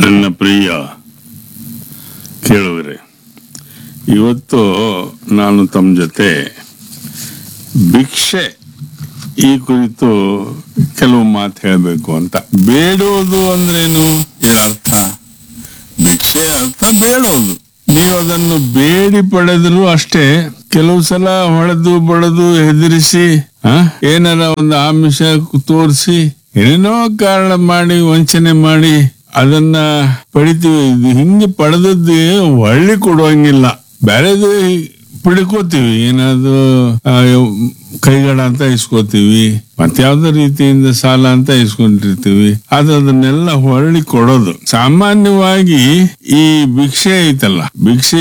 ನನ್ನ ಪ್ರಿಯ ಕೇಳುವರೆ ಇವತ್ತು ನಾನು ತಮ್ಮ ಜೊತೆ ಭಿಕ್ಷೆ ಈ ಕುರಿತು ಕೆಲವು ಮಾತು ಹೇಳಬೇಕು ಅಂತ ಬೇಡೋದು ಅಂದ್ರೇನು ಇದರ ಅರ್ಥ ಭಿಕ್ಷೆ ಅರ್ಥ ಬೇಡೋದು ನೀವು ಅದನ್ನು ಬೇಡಿ ಪಡೆದ್ರು ಅಷ್ಟೇ ಕೆಲವು ಸಲ ಹೊಡೆದು ಬಡದು ಹೆದರಿಸಿ ಆ, ಏನಾರ ಒಂದು ಆಮಿಷ ತೋರಿಸಿ ಏನೇನೋ ಕಾರಣ ಮಾಡಿ ವಂಚನೆ ಮಾಡಿ ಅದನ್ನ ಪಡಿತೀವಿ ಇದು ಹಿಂಗೆ ಪಡೆದದ್ದು ಒಳ್ಳೆ ಕೊಡುವಂಗಿಲ್ಲ ಬೇರೆದು ಪಡ್ಕೋತೀವಿ ಏನಾದ್ರು ಆ, ಕೈಗಡ ಅಂತ ಇಸ್ಕೋತೀವಿ ಮತ್ಯಾವ್ದೋ ರೀತಿಯಿಂದ ಸಾಲ ಅಂತ ಇಸ್ಕೊಂಡಿರ್ತೀವಿ ಆದ್ರೆ ಅದನ್ನೆಲ್ಲ ಹೊರಳಿ ಕೊಡೋದು ಸಾಮಾನ್ಯವಾಗಿ ಈ ಭಿಕ್ಷೆ ಐತಲ್ಲ ಭಿಕ್ಷೆ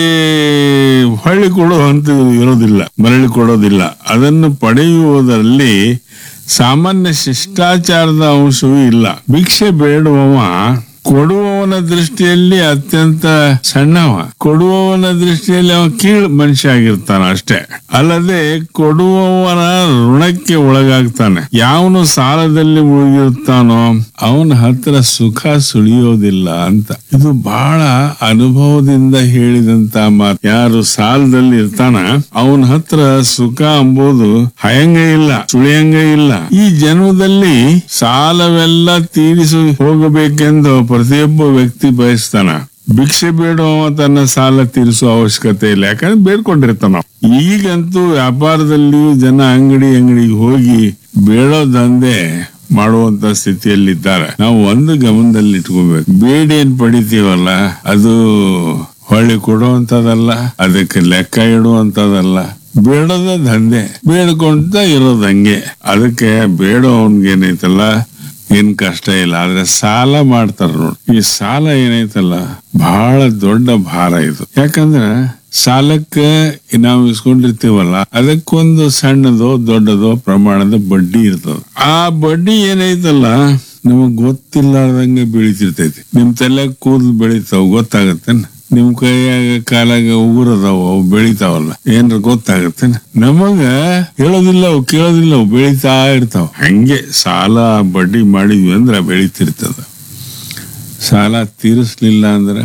ಹೊಳ್ಳಿ ಕೊಡೋ ಅಂತ ಇರೋದಿಲ್ಲ ಮರಳಿ ಕೊಡೋದಿಲ್ಲ ಅದನ್ನು ಪಡೆಯುವುದರಲ್ಲಿ ಸಾಮಾನ್ಯ ಶಿಷ್ಟಾಚಾರದ ಅಂಶವೂ ಇಲ್ಲ ಭಿಕ್ಷೆ ಬೇಡುವವ ಕೊಡುವವನ ದೃಷ್ಟಿಯಲ್ಲಿ ಅತ್ಯಂತ ಸಣ್ಣವ ಕೊಡುವವನ ದೃಷ್ಟಿಯಲ್ಲಿ ಅವ ಕೀಳ್ ಮನುಷ್ಯ ಆಗಿರ್ತಾನ ಅಷ್ಟೇ ಅಲ್ಲದೆ ಕೊಡುವವನ ಋಣಕ್ಕೆ ಒಳಗಾಗ್ತಾನೆ ಯಾವನು ಸಾಲದಲ್ಲಿ ಮುಳುಗಿರ್ತಾನೋ ಅವನ ಹತ್ರ ಸುಖ ಸುಳಿಯೋದಿಲ್ಲ ಅಂತ ಇದು ಬಹಳ ಅನುಭವದಿಂದ ಹೇಳಿದಂತ ಮಾತು ಯಾರು ಸಾಲದಲ್ಲಿ ಇರ್ತಾನ ಅವನ ಹತ್ರ ಸುಖ ಅಂಬುದು ಹಯಂಗ ಇಲ್ಲ ಸುಳಿಯಂಗ ಇಲ್ಲ ಈ ಜನ್ಮದಲ್ಲಿ ಸಾಲವೆಲ್ಲ ತೀರಿಸಿ ಹೋಗಬೇಕೆಂದು ಪ್ರತಿಯೊಬ್ಬ ವ್ಯಕ್ತಿ ಬಯಸ್ತಾನ ಭಿಕ್ಷೆ ಬೇಡುವ ತನ್ನ ಸಾಲ ತೀರಿಸುವ ಅವಶ್ಯಕತೆ ಇಲ್ಲ ಯಾಕಂದ್ರೆ ಬೇಡ್ಕೊಂಡಿರ್ತಾನ ಈಗಂತೂ ವ್ಯಾಪಾರದಲ್ಲಿಯೂ ಜನ ಅಂಗಡಿ ಅಂಗಡಿಗೆ ಹೋಗಿ ಬೇಡೋ ದಂಧೆ ಮಾಡುವಂತ ಸ್ಥಿತಿಯಲ್ಲಿದ್ದಾರೆ ನಾವು ಒಂದು ಗಮನದಲ್ಲಿ ಇಟ್ಕೋಬೇಕು ಬೇಡಿ ಏನ್ ಪಡಿತೀವಲ್ಲ ಅದು ಹೊಳ್ಳಿ ಕೊಡುವಂತದಲ್ಲ ಅದಕ್ಕೆ ಲೆಕ್ಕ ಇಡುವಂತದಲ್ಲ ಬೇಡದ ದಂಧೆ ಬೇಡ್ಕೊಂತ ಇರೋದು ಹಂಗೆ ಅದಕ್ಕೆ ಬೇಡೋ ಅವನ್ಗೇನೈತಲ್ಲ ಏನ್ ಕಷ್ಟ ಇಲ್ಲ ಆದ್ರೆ ಸಾಲ ಮಾಡ್ತಾರ ನೋಡಿ ಈ ಸಾಲ ಏನೈತಲ್ಲ ಬಹಳ ದೊಡ್ಡ ಭಾರ ಇದು ಯಾಕಂದ್ರೆ ಸಾಲಕ್ಕೆ ನಾವು ಇಸ್ಕೊಂಡಿರ್ತೀವಲ್ಲ ಅದಕ್ಕೊಂದು ಸಣ್ಣದೋ ದೊಡ್ಡದೋ ಪ್ರಮಾಣದ ಬಡ್ಡಿ ಇರ್ತದ ಆ ಬಡ್ಡಿ ಏನೈತಲ್ಲ ನಮಗ್ ಗೊತ್ತಿಲ್ಲಾರ್ದಂಗೆ ಬೆಳಿತಿರ್ತೈತಿ ನಿಮ್ ತಲೆ ಕೂದಲು ಬೆಳಿತಾವ ಗೊತ್ತಾಗತ್ತೆ ನಿಮ್ ಕೈಯಾಗ ಕಾಲಾಗ ಉಗುರದಾವ ಅವು ಬೆಳಿತಾವಲ್ಲ ಏನ್ರ ಗೊತ್ತಾಗತ್ತೆ ನಮಗ ಹೇಳೋದಿಲ್ಲ ಅವು ಕೇಳೋದಿಲ್ಲ ಅವು ಬೆಳಿತಾ ಇರ್ತಾವ ಹಂಗೆ ಸಾಲ ಬಡ್ಡಿ ಮಾಡಿದ್ವಿ ಅಂದ್ರ ಬೆಳಿತಿರ್ತದ ಸಾಲ ತೀರಿಸ್ಲಿಲ್ಲ ಅಂದ್ರ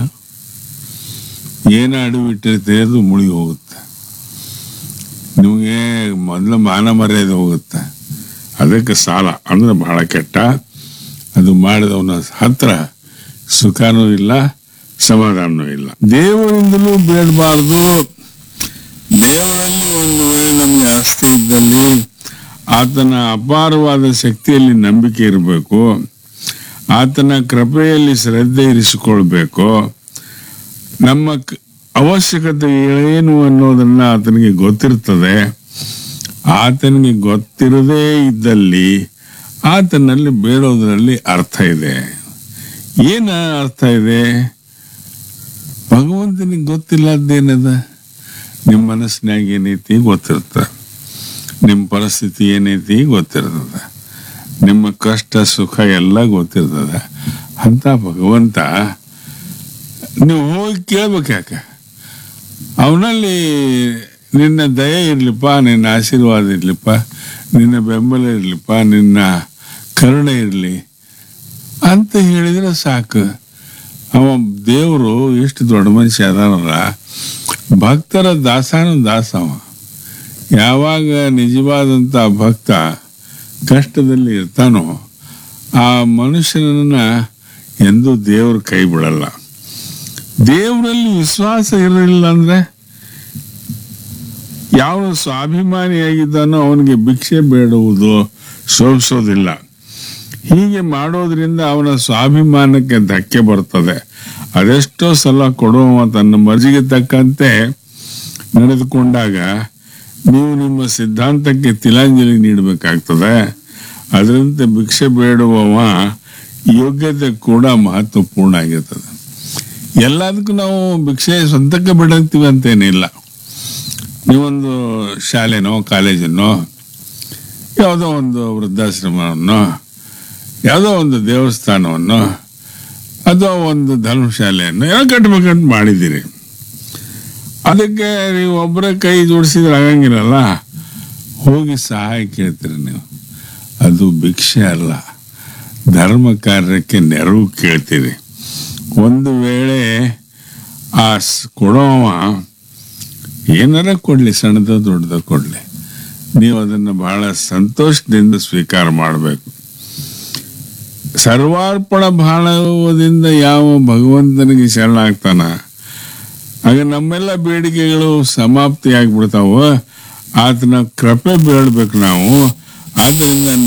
ಏನ ಅಡು ಇಟ್ಟಿರ್ತದೆ ಅದು ಮುಳುಗಿ ಹೋಗುತ್ತೆ ನಿಮಗೆ ಮೊದಲು ಮಾನ ಮರ್ಯಾದೆ ಹೋಗುತ್ತೆ ಅದಕ್ಕೆ ಸಾಲ ಅಂದ್ರೆ ಬಹಳ ಕೆಟ್ಟ ಅದು ಮಾಡಿದವನ ಹತ್ರ ಸುಖನೂ ಇಲ್ಲ ಸಮಾಧಾನವೂ ಇಲ್ಲ ದೇವರಿಂದಲೂ ಬೇಡಬಾರ್ದು ದೇವರಲ್ಲಿ ಒಂದು ವೇಳೆ ನಮಗೆ ಆಸ್ತಿ ಇದ್ದಲ್ಲಿ ಆತನ ಅಪಾರವಾದ ಶಕ್ತಿಯಲ್ಲಿ ನಂಬಿಕೆ ಇರಬೇಕು ಆತನ ಕೃಪೆಯಲ್ಲಿ ಶ್ರದ್ಧೆ ಇರಿಸಿಕೊಳ್ಬೇಕು ನಮ್ಮ ಕ- ಅವಶ್ಯಕತೆ ಏನು ಅನ್ನೋದನ್ನ ಆತನಿಗೆ ಗೊತ್ತಿರ್ತದೆ ಆತನಿಗೆ ಗೊತ್ತಿರದೇ ಇದ್ದಲ್ಲಿ ಆತನಲ್ಲಿ ಬೇಡೋದ್ರಲ್ಲಿ ಅರ್ಥ ಇದೆ ಏನ ಅರ್ಥ ಇದೆ ಭಗವಂತನಿಗೆ ಗೊತ್ತಿಲ್ಲದ್ದೇನದ ನಿಮ್ಮ ಮನಸ್ಸಿನಾಗ ಏನೈತಿ ಗೊತ್ತಿರ್ತ ನಿಮ್ಮ ಪರಿಸ್ಥಿತಿ ಏನೈತಿ ಗೊತ್ತಿರ್ತದ ನಿಮ್ಮ ಕಷ್ಟ ಸುಖ ಎಲ್ಲ ಗೊತ್ತಿರ್ತದ ಅಂತ ಭಗವಂತ ನೀವು ಹೋಗಿ ಕೇಳ್ಬೇಕು ಯಾಕೆ ಅವನಲ್ಲಿ ನಿನ್ನ ದಯ ಇರ್ಲಿಪ್ಪ ನಿನ್ನ ಆಶೀರ್ವಾದ ಇರ್ಲಿಪ್ಪ ನಿನ್ನ ಬೆಂಬಲ ಇರ್ಲಿಪ್ಪ ನಿನ್ನ ಕರುಣೆ ಇರಲಿ ಅಂತ ಹೇಳಿದ್ರೆ ಸಾಕು ಅವ ದೇವರು ಎಷ್ಟು ದೊಡ್ಡ ಮನುಷ್ಯ ಅದಾನಲ್ಲ ಭಕ್ತರ ದಾಸಾನು ದಾಸ ಅವ ಯಾವಾಗ ನಿಜವಾದಂಥ ಭಕ್ತ ಕಷ್ಟದಲ್ಲಿ ಇರ್ತಾನೋ ಆ ಮನುಷ್ಯನನ್ನ ಎಂದೂ ದೇವರು ಕೈ ಬಿಡಲ್ಲ ದೇವರಲ್ಲಿ ವಿಶ್ವಾಸ ಇರಲಿಲ್ಲ ಅಂದ್ರೆ ಯಾವ ಸ್ವಾಭಿಮಾನಿಯಾಗಿದ್ದಾನೋ ಅವನಿಗೆ ಭಿಕ್ಷೆ ಬೇಡುವುದು ಶೋಭಿಸೋದಿಲ್ಲ ಹೀಗೆ ಮಾಡೋದ್ರಿಂದ ಅವನ ಸ್ವಾಭಿಮಾನಕ್ಕೆ ಧಕ್ಕೆ ಬರ್ತದೆ ಅದೆಷ್ಟೋ ಸಲ ಕೊಡುವ ತನ್ನ ಮರ್ಜಿಗೆ ತಕ್ಕಂತೆ ನಡೆದುಕೊಂಡಾಗ ನೀವು ನಿಮ್ಮ ಸಿದ್ಧಾಂತಕ್ಕೆ ತಿಲಾಂಜಲಿ ನೀಡಬೇಕಾಗ್ತದೆ ಅದರಂತೆ ಭಿಕ್ಷೆ ಬೇಡುವವ ಯೋಗ್ಯತೆ ಕೂಡ ಮಹತ್ವಪೂರ್ಣ ಆಗಿರ್ತದೆ ಎಲ್ಲದಕ್ಕೂ ನಾವು ಭಿಕ್ಷೆ ಸ್ವಂತಕ್ಕೆ ಬಿಡಂತೀವಿ ಅಂತೇನಿಲ್ಲ ನೀವೊಂದು ಶಾಲೆನೋ ಕಾಲೇಜನ್ನೋ ಯಾವುದೋ ಒಂದು ವೃದ್ಧಾಶ್ರಮವನ್ನು ಯಾವುದೋ ಒಂದು ದೇವಸ್ಥಾನವನ್ನು ಅಥವಾ ಒಂದು ಧರ್ಮಶಾಲೆಯನ್ನು ಏನೋ ಕಟ್ಬೇಕಂತ ಮಾಡಿದ್ದೀರಿ ಅದಕ್ಕೆ ನೀವು ಒಬ್ಬರ ಕೈ ಜೋಡಿಸಿದ್ರೆ ಆಗಂಗಿರಲ್ಲ ಹೋಗಿ ಸಹಾಯ ಕೇಳ್ತೀರಿ ನೀವು ಅದು ಭಿಕ್ಷೆ ಅಲ್ಲ ಧರ್ಮ ಕಾರ್ಯಕ್ಕೆ ನೆರವು ಕೇಳ್ತೀರಿ ಒಂದು ವೇಳೆ ಆ ಸ್- ಕೊಡೋವ ಏನಾರ ಕೊಡ್ಲಿ ಸಣ್ಣದ ದೊಡ್ಡದ ಕೊಡ್ಲಿ ನೀವು ಅದನ್ನು ಬಹಳ ಸಂತೋಷದಿಂದ ಸ್ವೀಕಾರ ಮಾಡಬೇಕು ಸರ್ವಾರ್ಪಣ ಭಾವದಿಂದ ಯಾವ ಭಗವಂತನಿಗೆ ಶರಣಾಗ್ತಾನ ಆಗ ನಮ್ಮೆಲ್ಲ ಬೇಡಿಕೆಗಳು ಸಮಾಪ್ತಿ ಆಗ್ಬಿಡ್ತಾವ ಆತನ ಕೃಪೆ ಬೇಡಬೇಕು ನಾವು ಆದ್ದರಿಂದ